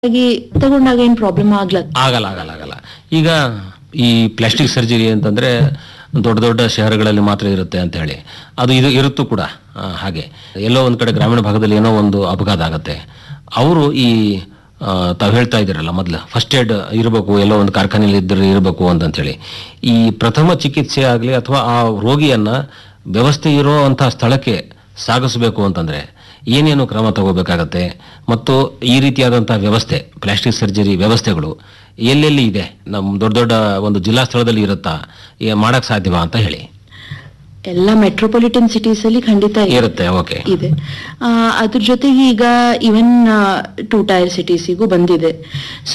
ಹಾಗಾಗಿ ತಗೊಂಡಾಗ ಏನ್ ಪ್ರಾಬ್ಲಮ್ ಆಗ್ಲ ಆಗಲ್ಲ ಆಗಲ್ಲ ಆಗಲ್ಲ ಈಗ ಈ ಪ್ಲಾಸ್ಟಿಕ್ ಸರ್ಜರಿ ಅಂತಂದ್ರೆ ದೊಡ್ಡ ದೊಡ್ಡ ಶಹರಗಳಲ್ಲಿ ಮಾತ್ರ ಇರುತ್ತೆ ಅಂತ ಹೇಳಿ ಅದು ಇದು ಇರುತ್ತೂ ಕೂಡ ಆ, ಹಾಗೆ ಎಲ್ಲೋ ಒಂದ್ ಕಡೆ ಗ್ರಾಮೀಣ ಭಾಗದಲ್ಲಿ ಏನೋ ಒಂದು ಅಪಘಾತ ಆಗತ್ತೆ ಅವರು ಈ ಆ, ತಾವು ಹೇಳ್ತಾ ಇದ್ದೀರಲ್ಲ ಮೊದಲು ಫಸ್ಟ್ ಏಡ್ ಇರಬೇಕು ಎಲ್ಲೋ ಒಂದು ಕಾರ್ಖಾನೆಯಲ್ಲಿ ಇದ್ದರೆ ಇರಬೇಕು ಅಂತಂತೇಳಿ ಈ ಪ್ರಥಮ ಚಿಕಿತ್ಸೆ ಆಗಲಿ ಅಥವಾ ಆ ರೋಗಿಯನ್ನ ವ್ಯವಸ್ಥೆ ಇರುವಂತಹ ಸ್ಥಳಕ್ಕೆ ಸಾಗಿಸಬೇಕು ಅಂತಂದ್ರೆ ಏನೇನು ಕ್ರಮ ತಗೋಬೇಕಾಗತ್ತೆ ಮತ್ತು ಈ ರೀತಿಯಾದಂತಹ ವ್ಯವಸ್ಥೆ ಪ್ಲಾಸ್ಟಿಕ್ ಸರ್ಜರಿ ವ್ಯವಸ್ಥೆಗಳು ಎಲ್ಲೆಲ್ಲಿ ಇದೆ ನಮ್ಮ ದೊಡ್ಡ ದೊಡ್ಡ ಒಂದು ಜಿಲ್ಲಾ ಸ್ಥಳದಲ್ಲಿ ಇರುತ್ತಾ ಏ- ಮಾಡಕ್ ಸಾಧ್ಯವಾ ಅಂತ ಹೇಳಿ ಎಲ್ಲ ಮೆಟ್ರೋಪಾಲಿಟನ್ ಸಿಟೀಸ್ ಅಲ್ಲಿ ಖಂಡಿತ ಇದೆ. ಇರುತ್ತೆ ಓಕೆ ಇದೆ ಆ, ಅದ್ರ ಜೊತೆಗೆ ಈಗ ಇವನ್ ಟೂ ಟೈರ್ ಸಿಟೀಸಿಗೂ ಬಂದಿದೆ ಸೊ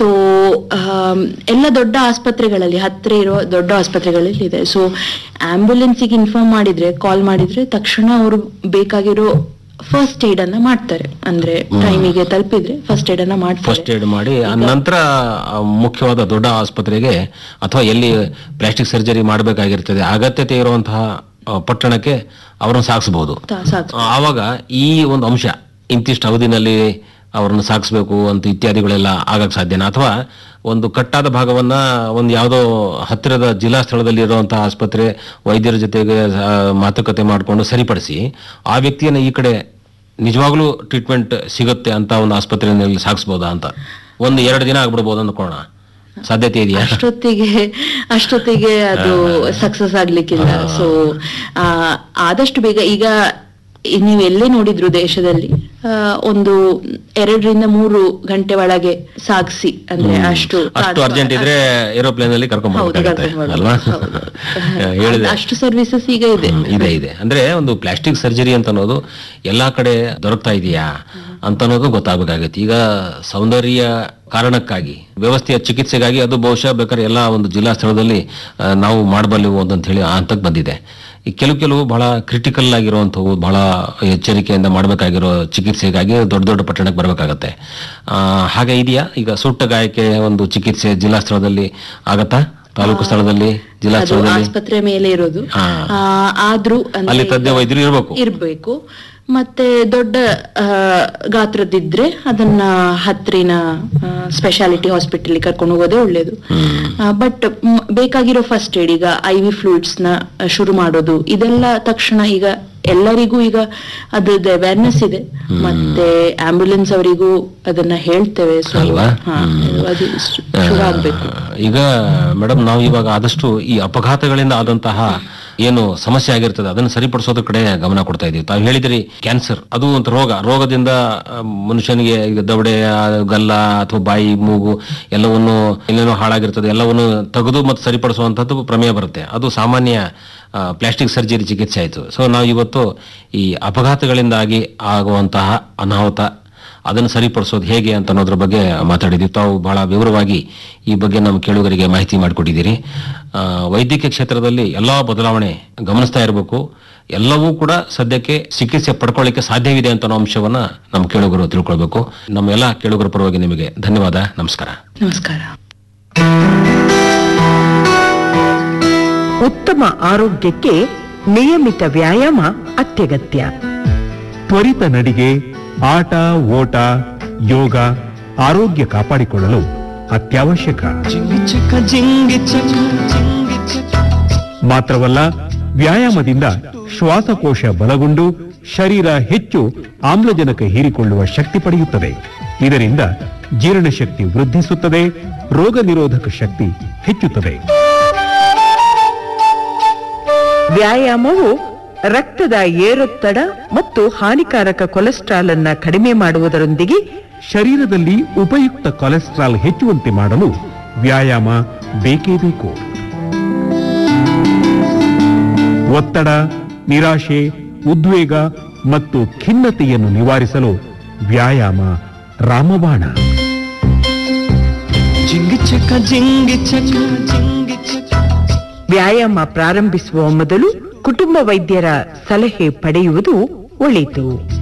ಎಲ್ಲ ದೊಡ್ಡ ಆಸ್ಪತ್ರೆಗಳಲ್ಲಿ ಹತ್ತಿರ ಇರೋ ದೊಡ್ಡ ಆಸ್ಪತ್ರೆಗಳಲ್ಲಿ ಇದೆ ಸೊ ಆಂಬ್ಯುಲೆನ್ಸಿಗೆ ಇನ್ಫಾರ್ಮ್ ಮಾಡಿದ್ರೆ ಕಾಲ್ ಮಾಡಿದ್ರೆ ತಕ್ಷಣ ಅವರು ಬೇಕಾಗಿರೋ ಫಸ್ಟ್ ಏಡ್ ಅನ್ನ ಮಾಡ್ತಾರೆ ಅಂದ್ರೆ ಟೈಮಿಗೆ ತಲುಪಿದ್ರೆ ಫಸ್ಟ್ ಏಡ್ ಅನ್ನ ಮಾಡ್ತಾರೆ ಫಸ್ಟ್ ಏಡ್ ಮಾಡಿ ಆ ನಂತರ ಆ ಮುಖ್ಯವಾದ ದೊಡ್ಡ ಆಸ್ಪತ್ರೆಗೆ ಅಥವಾ ಎಲ್ಲಿ ಪ್ಲಾಸ್ಟಿಕ್ ಸರ್ಜರಿ ಮಾಡಬೇಕಾಗಿರ್ತದೆ ಅಗತ್ಯತೆ ಇರುವಂತಹ ಆ, ಪಟ್ಟಣಕ್ಕೆ ಅವರನ್ನು ಸಾಗಿಸಬಹುದು ತ- ಸಾಕು ಆವಾಗ ಈ ಒಂದು ಅಂಶ ಇಂತಿಷ್ಟು ಅವಧಿನಲ್ಲಿ ಅವರನ್ನು ಸಾಗಿಸ್ಬೇಕು ಅಂತ ಇತ್ಯಾದಿಗಳೆಲ್ಲ ಆಗಕ್ ಸಾಧ್ಯನಾ ಅಥವಾ ಒಂದು ಕಟ್ಟಾದ ಭಾಗವನ್ನ ಒಂದು ಯಾವುದೋ ಹತ್ತಿರದ ಜಿಲ್ಲಾ ಸ್ಥಳದಲ್ಲಿ ಇರುವಂತಹ ಆಸ್ಪತ್ರೆ ವೈದ್ಯರ ಜೊತೆಗೆ ಆ, ಮಾತುಕತೆ ಮಾಡಿಕೊಂಡು ಸರಿಪಡಿಸಿ ಆ ವ್ಯಕ್ತಿಯನ್ನ ಈ ಕಡೆ ನಿಜವಾಗ್ಲೂ ಟ್ರೀಟ್ಮೆಂಟ್ ಸಿಗುತ್ತೆ ಅಂತ ಒಂದು ಆಸ್ಪತ್ರೆಯಲ್ಲಿ ಸಾಗಿಸ್ಬೋದಾ ಅಂತ ಒಂದು ಎರಡು ದಿನ ಆಗ್ಬಿಡ್ಬೋದು ಅಂದ್ಕೋಣ ಸಾಧ್ಯತೆ ಇದೆಯಾ ಅಷ್ಟೊತ್ತಿಗೆ ಅಷ್ಟೊತ್ತಿಗೆ ಅದು ಸಕ್ಸಸ್ ಆಗ್ಲಿಕ್ಕಿಲ್ಲ ಸೊ ಆದಷ್ಟು ಬೇಗ ಈಗ ನೀವು ಎಲ್ಲೇ ನೋಡಿದ್ರು ದೇಶದಲ್ಲಿ ಆ, ಒಂದು ಎರಡರಿಂದ ಮೂರು ಗಂಟೆ ಒಳಗೆ ಸಾಗಿಸಿ ಅಂದ್ರೆ ಅಷ್ಟು ಅಷ್ಟು ಅರ್ಜೆಂಟ್ ಇದ್ರೆ ಏರೋಪ್ಲೇನ್ ಅಲ್ಲಿ ಕರ್ಕೊಂಡ್ ಹೌದು, ಬರ್ಬೇಕಾಗತ್ತೆ ಕರ್ಕೊಂಡ್ ಅಲ್ವಾ ಹೌದು. ಹೇಳಿದೆ ಅಷ್ಟು ಸರ್ವಿಸಸ್ ಈಗ ಇದೆ ಹ್ಮ್, ಇದೆ ಇದೆ ಅಂದ್ರೆ ಒಂದು ಪ್ಲಾಸ್ಟಿಕ್ ಸರ್ಜರಿ ಅಂತ ಅನ್ನೋದು ಎಲ್ಲಾ ಕಡೆ ದೊರಕ್ತಾ ಇದೆಯಾ ಅಂತ ಅನ್ನೋದು ಗೊತ್ತಾಗಬೇಕಾಗತ್ತೆ ಈಗ ಸೌಂದರ್ಯ ಕಾರಣಕ್ಕಾಗಿ ವ್ಯವಸ್ಥೆಯ ಚಿಕಿತ್ಸೆಗಾಗಿ ಅದು ಬಹುಶಃ ಬೇಕಾದ್ರೆ ಎಲ್ಲ ಒಂದು ಜಿಲ್ಲಾ ಸ್ಥಳದಲ್ಲಿ ಆ, ನಾವು ಮಾಡಬಲ್ಲೆವು ಅಂತ ಹೇಳಿ ಆ ಹಂತಕ್ಕೆ ಬಂದಿದೆ ಈ ಕೆಲವು ಕೆಲವು ಬಹಳ ಕ್ರಿಟಿಕಲ್ ಆಗಿರುವಂಥವು ಬಹಳ ಎಚ್ಚರಿಕೆಯಿಂದ ಮಾಡಬೇಕಾಗಿರೋ ಚಿಕಿತ್ಸೆಗಾಗಿ ದೊಡ್ಡ ದೊಡ್ಡ ಪಟ್ಟಣಕ್ಕೆ ಬರಬೇಕಾಗತ್ತೆ ಆ, ಹಾಗೆ ಇದೆಯಾ ಈಗ ಸುಟ್ಟ ಗಾಯಕ್ಕೆ ಒಂದು ಚಿಕಿತ್ಸೆ ಜಿಲ್ಲಾ ಸ್ಥಳದಲ್ಲಿ ಆಗತ್ತಾ ತಾಲೂಕು ಸ್ಥಳದಲ್ಲಿ ಜಿಲ್ಲಾ ಅದು ಸ್ಥಳದಲ್ಲಿ ಆಸ್ಪತ್ರೆ ಮೇಲೆ ಇರೋದು ಹಾ. ಆ, ಆದ್ರೂ ಅಂದ್ರೆ ಅಲ್ಲಿ ತಜ್ಞ ವೈದ್ಯರು ಇರಬೇಕು ಇರ್ಬೇಕು ಮತ್ತೆ ದೊಡ್ಡ ಆ, ಗಾತ್ರದಿದ್ರೆ ಅದನ್ನ ಹತ್ತಿರಿನ ಸ್ಪೆಷಾಲಿಟಿ ಹಾಸ್ಪಿಟಲ್ ಕರ್ಕೊಂಡು ಹೋಗೋದೇ ಒಳ್ಳೇದು ಬಟ್ ಬೇಕಾಗಿರೋ ಫಸ್ಟ್ ಏಡ್ ಈಗ ಐ ವಿ ಫ್ಲೂಯಿಡ್ಸ್ ನ ಆ, ಶುರು ಮಾಡೋದು ಇದೆಲ್ಲ ತಕ್ಷಣ ಈಗ ಎಲ್ಲರಿಗೂ ಈಗ ಅದ್ರದ್ದು ಅವೇರ್ನೆಸ್ ಇದೆ ಮತ್ತೆ ಆಂಬ್ಯುಲೆನ್ಸ್ ಅವರಿಗೂ ಅದನ್ನ ಹೇಳ್ತೇವೆ ಸೊ ಅಲ್ವಾ? ಅದು ಶು- ಶುರು ಆಗ್ಬೇಕು ಈಗ ಮೇಡಮ್ ನಾವು ಇವಾಗ ಆದಷ್ಟು ಈ ಅಪಘಾತಗಳಿಂದ ಆದಂತಹ ಏನು ಸಮಸ್ಯೆ ಆಗಿರ್ತದೆ ಅದನ್ನು ಸರಿಪಡಿಸೋದ್ರ ಕಡೆ ಗಮನ ಕೊಡ್ತಾ ಇದೀವಿ ತಾವು ಹೇಳಿದ್ರಿ ಕ್ಯಾನ್ಸರ್ ಅದು ಒಂದು ರೋಗ ರೋಗದಿಂದ ಆ, ಮನುಷ್ಯನಿಗೆ ಈಗ ದವಡೆ ಆ, ಗಲ್ಲ ಅಥವಾ ಬಾಯಿ ಮೂಗು ಎಲ್ಲವನ್ನು ಏನೇನೋ ಹಾಳಾಗಿರ್ತದೆ ಎಲ್ಲವನ್ನು ತೆಗೆದು ಮತ್ತು ಸರಿಪಡಿಸುವಂತದ್ದು ಪ್ರಮೇಯ ಬರುತ್ತೆ ಅದು ಸಾಮಾನ್ಯ ಪ್ಲಾಸ್ಟಿಕ್ ಸರ್ಜರಿ ಚಿಕಿತ್ಸೆ ಆಯಿತು ಸೊ ನಾವು ಇವತ್ತು ಈ ಅಪಘಾತಗಳಿಂದಾಗಿ ಆಗುವಂತಹ ಅನಾಹುತ ಅದನ್ನು ಸರಿಪಡಿಸೋದು ಹೇಗೆ ಅಂತ ಅನ್ನೋದ್ರ ಬಗ್ಗೆ ಮಾತಾಡಿದ್ವಿ ತಾವು ಬಹಳ ವಿವರವಾಗಿ ಈ ಬಗ್ಗೆ ನಮ್ಮ ಕೇಳುಗರಿಗೆ ಮಾಹಿತಿ ಮಾಡಿಕೊಟ್ಟಿದ್ದೀರಿ ಆ, ವೈದ್ಯಕೀಯ ಕ್ಷೇತ್ರದಲ್ಲಿ ಎಲ್ಲಾ ಬದಲಾವಣೆ ಗಮನಿಸ್ತಾ ಇರಬೇಕು ಎಲ್ಲವೂ ಕೂಡ ಸದ್ಯಕ್ಕೆ ಚಿಕಿತ್ಸೆ ಪಡ್ಕೊಳ್ಳಿಕ್ಕೆ ಸಾಧ್ಯವಿದೆ ಅಂತ ಅನ್ನೋ ಅಂಶವನ್ನ ನಮ್ಮ ಕೇಳುಗರು ತಿಳ್ಕೊಳ್ಬೇಕು ನಮ್ಮ ಎಲ್ಲ ಕೇಳುಗರ ಪರವಾಗಿ ನಿಮಗೆ ಧನ್ಯವಾದ ನಮಸ್ಕಾರ ನಮಸ್ಕಾರ ಉತ್ತಮ ಆರೋಗ್ಯಕ್ಕೆ ನಿಯಮಿತ ವ್ಯಾಯಾಮ ಅತ್ಯಗತ್ಯ ತ್ವರಿತ ನಡಿಗೆ ಆಟ ಓಟ ಯೋಗ ಆರೋಗ್ಯ ಕಾಪಾಡಿಕೊಳ್ಳಲು ಅತ್ಯವಶ್ಯಕ ಮಾತ್ರವಲ್ಲ ವ್ಯಾಯಾಮದಿಂದ ಶ್ವಾಸಕೋಶ ಬಲಗೊಂಡು ಶರೀರ ಹೆಚ್ಚು ಆಮ್ಲಜನಕ ಹೀರಿಕೊಳ್ಳುವ ಶಕ್ತಿ ಪಡೆಯುತ್ತದೆ ಇದರಿಂದ ಜೀರ್ಣಶಕ್ತಿ ವೃದ್ಧಿಸುತ್ತದೆ ರೋಗ ನಿರೋಧಕ ಶಕ್ತಿ ಹೆಚ್ಚುತ್ತದೆ ವ್ಯಾಯಾಮವು ರಕ್ತದ ಏರೊತ್ತಡ ಮತ್ತು ಹಾನಿಕಾರಕ ಕೊಲೆಸ್ಟ್ರಾಲ್ ಅನ್ನ ಕಡಿಮೆ ಮಾಡುವುದರೊಂದಿಗೆ ಶರೀರದಲ್ಲಿ ಉಪಯುಕ್ತ ಕೊಲೆಸ್ಟ್ರಾಲ್ ಹೆಚ್ಚುವಂತೆ ಮಾಡಲು ವ್ಯಾಯಾಮ ಬೇಕೇ ಬೇಕು ಒತ್ತಡ ನಿರಾಶೆ ಉದ್ವೇಗ ಮತ್ತು ಖಿನ್ನತೆಯನ್ನು ನಿವಾರಿಸಲು ವ್ಯಾಯಾಮ ರಾಮಬಾಣ ವ್ಯಾಯಾಮ ಪ್ರಾರಂಭಿಸುವ ಮೊದಲು ಕುಟುಂಬ ವೈದ್ಯರ ಸಲಹೆ ಪಡೆಯುವುದು ಒಳಿತು